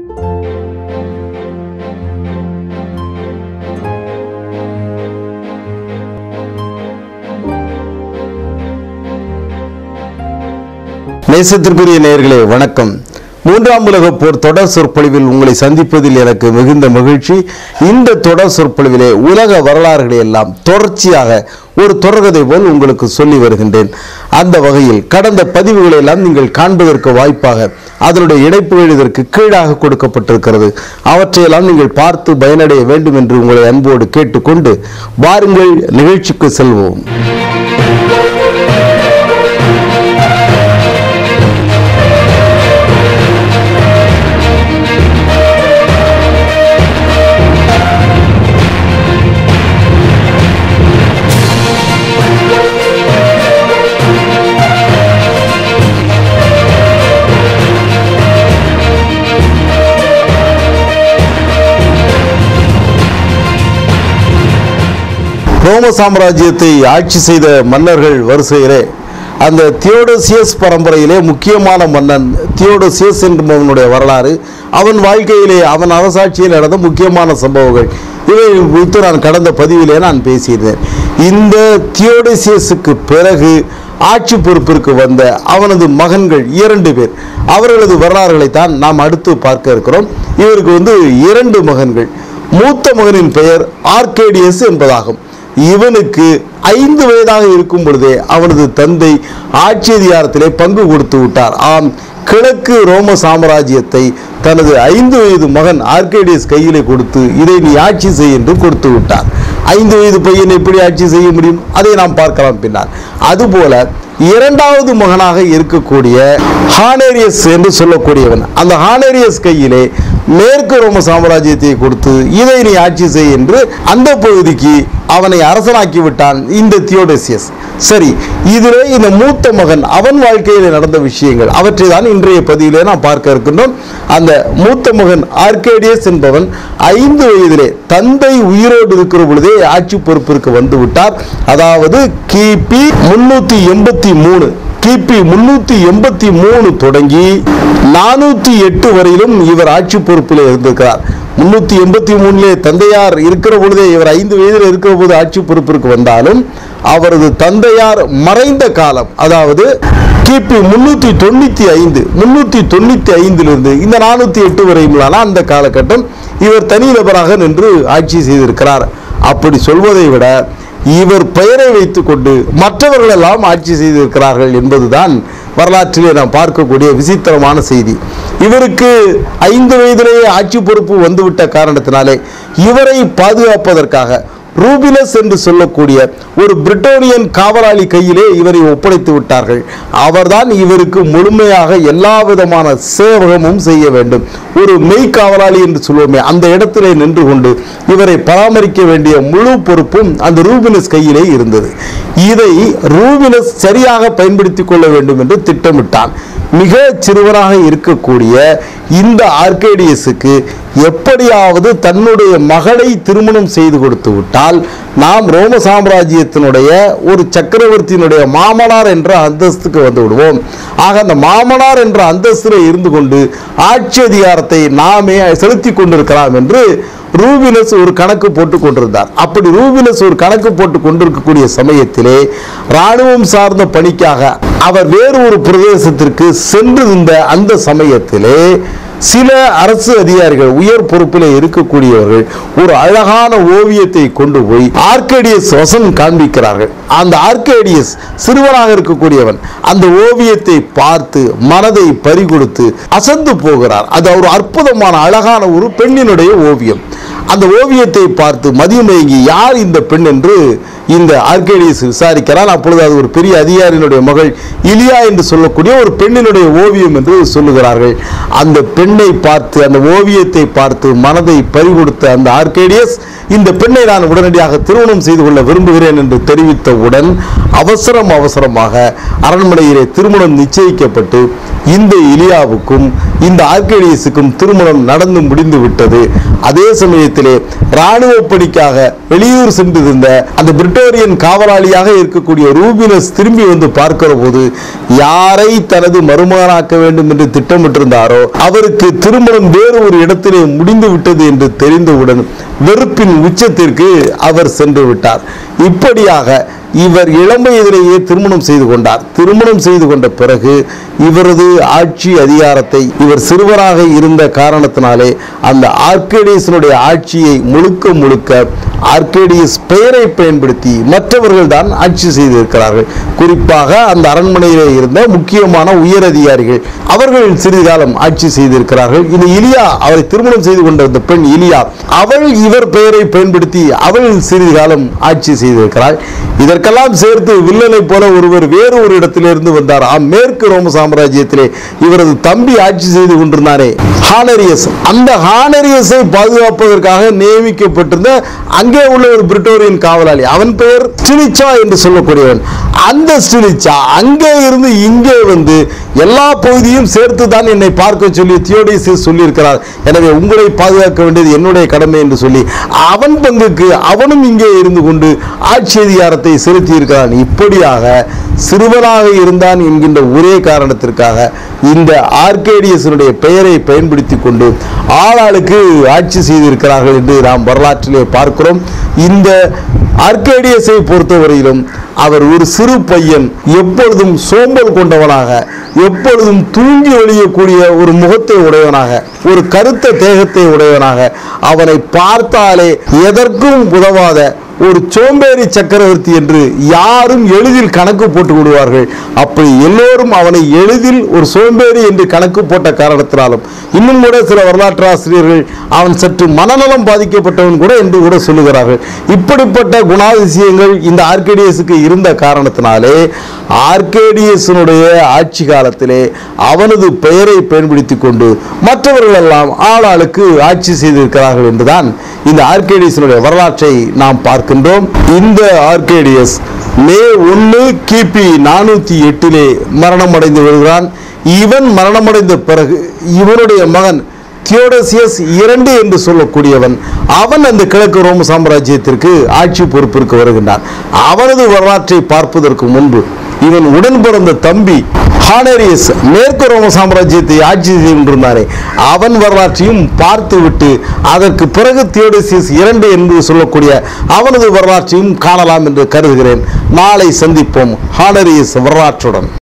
நேசத்திற்குரிய நேயர்களே வணக்கம் மூன்றாம் உலகப் போர் தொடர் சொற்பொழிவில் உங்களை சந்திப்பதில் எனக்கு மிகுந்த மகிழ்ச்சி இந்த தொடர் சொற்பொழிவிலே உலக வரலாறுகளை எல்லாம் தொடர்ச்சியாக ஒரு தொடர்கதை போல் உங்களுக்கு சொல்லி வருகின்றேன் அந்த வகையில் கடந்த பதிவுகளை எல்லாம் நீங்கள் காண்பதற்கு வாய்ப்பாக அதனுடைய இணைப்புகள் இதற்கு கீழாக கொடுக்கப்பட்டிருக்கிறது அவற்றையெல்லாம் நீங்கள் பார்த்து பயனடைய வேண்டும் என்று உங்களை அன்போடு கேட்டுக்கொண்டு வாருங்கள் நிகழ்ச்சிக்கு செல்வோம் ரோம சாம்ராஜ்யத்தை ஆட்சி செய்த மன்னர்கள் வரிசையிலே அந்த தியோடோசியஸ் பரம்பரையிலே முக்கியமான மன்னன் தியோடோசியஸ் என்பவனுடைய வரலாறு அவன் வாழ்க்கையிலே அவன் அரசாட்சியில் நடந்த முக்கியமான சம்பவங்கள் இவை குறித்து நான் கடந்த பதிவிலே நான் பேசியிருந்தேன் இந்த தியோடோசியஸுக்கு பிறகு ஆட்சி பொறுப்பிற்கு வந்த அவனது மகன்கள் இரண்டு பேர் அவர்களது வரலாறுகளைத்தான் நாம் அடுத்து பார்க்க இருக்கிறோம் இவருக்கு வந்து இரண்டு மகன்கள் மூத்த மகனின் பெயர் ஆர்கேடியஸ் என்பதாகும் இவனுக்கு ஐந்து வயதாக இருக்கும் பொழுதே அவனது தந்தை ஆட்சி அதிகாரத்திலே பங்கு கொடுத்து விட்டார் ஆம் கிழக்கு ரோம சாம்ராஜ்யத்தை தனது ஐந்து வயது மகன் ஆர்கேடியஸ் கையிலே கொடுத்து இதை நீ ஆட்சி செய் என்று கொடுத்து விட்டார் ஐந்து வயது பையன் எப்படி ஆட்சி செய்ய முடியும் அதை நாம் பார்க்கலாம் பின்னால் அதுபோல இரண்டாவது மகனாக இருக்கக்கூடிய ஹானேரியஸ் என்று சொல்லக்கூடியவன் அந்த ஹானேரியஸ் கையிலே மேற்கு ரோம சாம்ராஜ்யத்தை கொடுத்து இதை நீ ஆட்சி செய் என்று அந்த பகுதிக்கு அவனை அரசனாக்கி விட்டான் இந்த தியோடசியஸ் சரி இதிலே இந்த மூத்த மகன் அவன் வாழ்க்கையில் நடந்த விஷயங்கள் அவற்றை தான் இன்றைய பதிவிலே நாம் பார்க்க இருக்கின்றோம் அந்த மூத்த மகன் ஆர்கேடியஸ் என்பவன் ஐந்து வயதிலே தந்தை உயிரோடு இருக்கிற பொழுதே ஆட்சி பொறுப்பிற்கு வந்து விட்டார் அதாவது கிபி முன்னூத்தி எண்பத்தி மூணு கிபி முன்னூத்தி எண்பத்தி மூணு தொடங்கி நானூத்தி எட்டு வரையிலும் இவர் ஆட்சி பொறுப்பில் இருந்திருக்கிறார் முன்னூத்தி எண்பத்தி மூணுலே தந்தையார் இருக்கிற பொழுதே இவர் ஐந்து வயதில் இருக்கிற போது ஆட்சி பொறுப்பிற்கு வந்தாலும் அவரது தந்தையார் மறைந்த காலம் அதாவது கிபி முன்னூத்தி தொண்ணூத்தி ஐந்து முன்னூத்தி தொண்ணூத்தி ஐந்திலிருந்து இந்த நானூத்தி எட்டு வரையிலான அந்த காலகட்டம் இவர் தனிநபராக நின்று ஆட்சி செய்திருக்கிறார் அப்படி சொல்வதை விட இவர் பெயரை வைத்துக்கொண்டு மற்றவர்கள் எல்லாம் ஆட்சி செய்திருக்கிறார்கள் என்பதுதான் வரலாற்றிலே நாம் பார்க்கக்கூடிய விசித்திரமான செய்தி இவருக்கு ஐந்து வயதிலேயே ஆட்சி பொறுப்பு வந்துவிட்ட காரணத்தினாலே இவரை பாதுகாப்பதற்காக ரூபிலஸ் என்று சொல்லக்கூடிய ஒரு பிரிட்டோனியன் காவலாளி கையிலே இவரை ஒப்படைத்து விட்டார்கள் அவர்தான் இவருக்கு முழுமையாக எல்லா விதமான சேவகமும் செய்ய வேண்டும் ஒரு மெய் காவலாளி என்று சொல்லுவோமே அந்த இடத்திலே நின்று கொண்டு இவரை பராமரிக்க வேண்டிய முழு பொறுப்பும் அந்த ரூபினஸ் கையிலே இருந்தது இதை ரூபினஸ் சரியாக பயன்படுத்திக் கொள்ள வேண்டும் என்று திட்டமிட்டான் மிக சிறுவனாக இருக்கக்கூடிய இந்த ஆர்கேடியஸுக்கு எப்படியாவது தன்னுடைய மகளை திருமணம் செய்து கொடுத்து விட்டால் நாம் ரோம சாம்ராஜ்யத்தினுடைய ஒரு சக்கரவர்த்தியினுடைய மாமனார் என்ற அந்தஸ்துக்கு வந்து விடுவோம் ஆக அந்த மாமனார் என்ற அந்தஸ்தில் இருந்து கொண்டு ஆட்சி அதிகாரத்தை நாமே செலுத்தி கொண்டிருக்கலாம் என்று ரூபினஸ் ஒரு கணக்கு போட்டு கொண்டிருந்தார் அப்படி ரூபினஸ் ஒரு கணக்கு போட்டு கொண்டிருக்கக்கூடிய சமயத்திலே ராணுவம் சார்ந்த பணிக்காக அவர் வேறு ஒரு பிரதேசத்திற்கு சென்றிருந்த அந்த சமயத்திலே சில அரசு அதிகாரிகள் உயர் பொறுப்பில் இருக்கக்கூடியவர்கள் ஒரு அழகான ஓவியத்தை கொண்டு போய் ஆர்கேடியஸ் வசம் காண்பிக்கிறார்கள் அந்த ஆர்கேடியஸ் சிறுவனாக இருக்கக்கூடியவன் அந்த ஓவியத்தை பார்த்து மனதை பறிகொடுத்து அசந்து போகிறார் அது ஒரு அற்புதமான அழகான ஒரு பெண்ணினுடைய ஓவியம் அந்த ஓவியத்தை பார்த்து மதியமயங்கி யார் இந்த பெண் என்று இந்த ஆர்கேடியஸ் விசாரிக்கிறான் அப்பொழுது அது ஒரு பெரிய அதிகாரியினுடைய மகள் இலியா என்று சொல்லக்கூடிய ஒரு பெண்ணினுடைய ஓவியம் என்று சொல்லுகிறார்கள் அந்த பெண்ணை பார்த்து அந்த ஓவியத்தை பார்த்து மனதை பறிகொடுத்த அந்த ஆர்கேடியஸ் இந்த பெண்ணை நான் உடனடியாக திருமணம் செய்து கொள்ள விரும்புகிறேன் என்று தெரிவித்தவுடன் அவசரம் அவசரமாக அரண்மனையிலே திருமணம் நிச்சயிக்கப்பட்டு இந்த இலியாவுக்கும் இந்த ஆர்கேடியஸுக்கும் திருமணம் நடந்து முடிந்து விட்டது அதே சமயத்திலே ராணுவ பணிக்காக வெளியூர் சென்றிருந்த அந்த பிரிட்டோரியன் காவலாளியாக இருக்கக்கூடிய ரூபினஸ் திரும்பி வந்து பார்க்கிற போது யாரை தனது மருமகனாக்க வேண்டும் என்று திட்டமிட்டிருந்தாரோ அவருக்கு திருமணம் வேறு ஒரு இடத்திலே முடிந்து விட்டது என்று தெரிந்தவுடன் வெறுப்பின் உச்சத்திற்கு அவர் சென்று விட்டார் இப்படியாக இவர் இளம் வயதிலேயே திருமணம் செய்து கொண்டார் திருமணம் செய்து கொண்ட பிறகு இவரது ஆட்சி அதிகாரத்தை இவர் சிறுவராக இருந்த காரணத்தினாலே அந்த ஆர்கேடியஸனுடைய ஆட்சியை முழுக்க முழுக்க ஆர்கேடியஸ் பெயரை பயன்படுத்தி மற்றவர்கள் தான் ஆட்சி செய்திருக்கிறார்கள் குறிப்பாக அந்த அரண்மனையிலே இருந்த முக்கியமான உயர் அதிகாரிகள் அவர்கள் சிறிது காலம் ஆட்சி செய்திருக்கிறார்கள் இது இலியா அவரை திருமணம் செய்து கொண்ட அந்த பெண் இலியா அவள் இவர் பெயரை பயன்படுத்தி அவள் சிறிது காலம் ஆட்சி செய்திருக்கிறாள் இதற்கெல்லாம் சேர்த்து வில்லனை போல ஒருவர் வேறு ஒரு இடத்திலிருந்து வந்தார் ஆம் மேற்கு ரோம சாம்ராஜ்யத்திலே இவரது தம்பி ஆட்சி செய்து கொண்டிருந்தாரே ஹானரியஸ் அந்த ஹானரியஸை பாதுகாப்பதற்காக நியமிக்கப்பட்டிருந்த அங்கே உள்ள ஒரு பிரிட்டோரியன் காவலாளி அவன் பெயர் ஸ்டிலிச்சா என்று சொல்லக்கூடியவன் அந்த ஸ்டிலிச்சா அங்கே இருந்து இங்கே வந்து எல்லா பகுதியும் சேர்த்து தான் என்னை பார்க்க சொல்லி தியோடிசிஸ் சொல்லியிருக்கிறார் எனவே உங்களை பாதுகாக்க வேண்டியது என்னுடைய கடமை என்று சொல்லி அவன் பங்குக்கு அவனும் இங்கே இருந்து கொண்டு ஆட்சி அதிகாரத்தை செலுத்தி இருக்கிறான் இப்படியாக சிறுவனாக இருந்தான் என்கின்ற ஒரே காரணத்திற்காக இந்த ஆர்கேடியஸனுடைய பெயரை பயன்படுத்தி கொண்டு ஆளாளுக்கு ஆட்சி செய்திருக்கிறார்கள் என்று நாம் வரலாற்றிலே பார்க்கிறோம் இந்த ஆர்கேடியஸை பொறுத்தவரையிலும் அவர் ஒரு சிறு பையன் எப்பொழுதும் சோம்பல் கொண்டவனாக எப்பொழுதும் தூங்கி ஒழியக்கூடிய ஒரு முகத்தை உடையவனாக ஒரு கருத்த தேகத்தை உடையவனாக அவனை பார்த்தாலே எதற்கும் உதவாத ஒரு சோம்பேறி சக்கரவர்த்தி என்று யாரும் எளிதில் கணக்கு போட்டு விடுவார்கள் அப்படி எல்லோரும் அவனை எளிதில் ஒரு சோம்பேறி என்று கணக்கு போட்ட காரணத்தினாலும் இன்னும் கூட சில வரலாற்று ஆசிரியர்கள் அவன் சற்று மனநலம் பாதிக்கப்பட்டவன் கூட என்று கூட சொல்லுகிறார்கள் இப்படிப்பட்ட குணாதிசயங்கள் இந்த ஆர்கேடியஸுக்கு இருந்த காரணத்தினாலே ஆர்கேடியஸனுடைய ஆட்சி காலத்திலே அவனது பெயரை பயன்படுத்தி கொண்டு மற்றவர்கள் எல்லாம் ஆளாளுக்கு ஆட்சி செய்திருக்கிறார்கள் என்றுதான் இந்த ஆர்கேடியஸனுடைய வரலாற்றை நாம் பார்க்கின்றோம் இந்த ஆர்கேடியஸ் மே ஒன்று கிபி நானூற்றி எட்டிலே மரணமடைந்து வருகிறான் இவன் மரணமடைந்த பிறகு இவனுடைய மகன் தியோடசியஸ் இரண்டு என்று சொல்லக்கூடியவன் அவன் அந்த கிழக்கு ரோம சாம்ராஜ்யத்திற்கு ஆட்சி பொறுப்பிற்கு வருகின்றான் அவனது வரலாற்றை பார்ப்பதற்கு முன்பு இவன் உடன் பிறந்த தம்பி ஹானரியஸ் மேற்கு ரோம சாம்ராஜ்யத்தை ஆட்சி செய்து கொண்டிருந்தானே அவன் வரலாற்றையும் பார்த்துவிட்டு அதற்கு பிறகு தியோடசியஸ் இரண்டு என்று சொல்லக்கூடிய அவனது வரலாற்றையும் காணலாம் என்று கருதுகிறேன் நாளை சந்திப்போம் ஹானரியஸ் வரலாற்றுடன்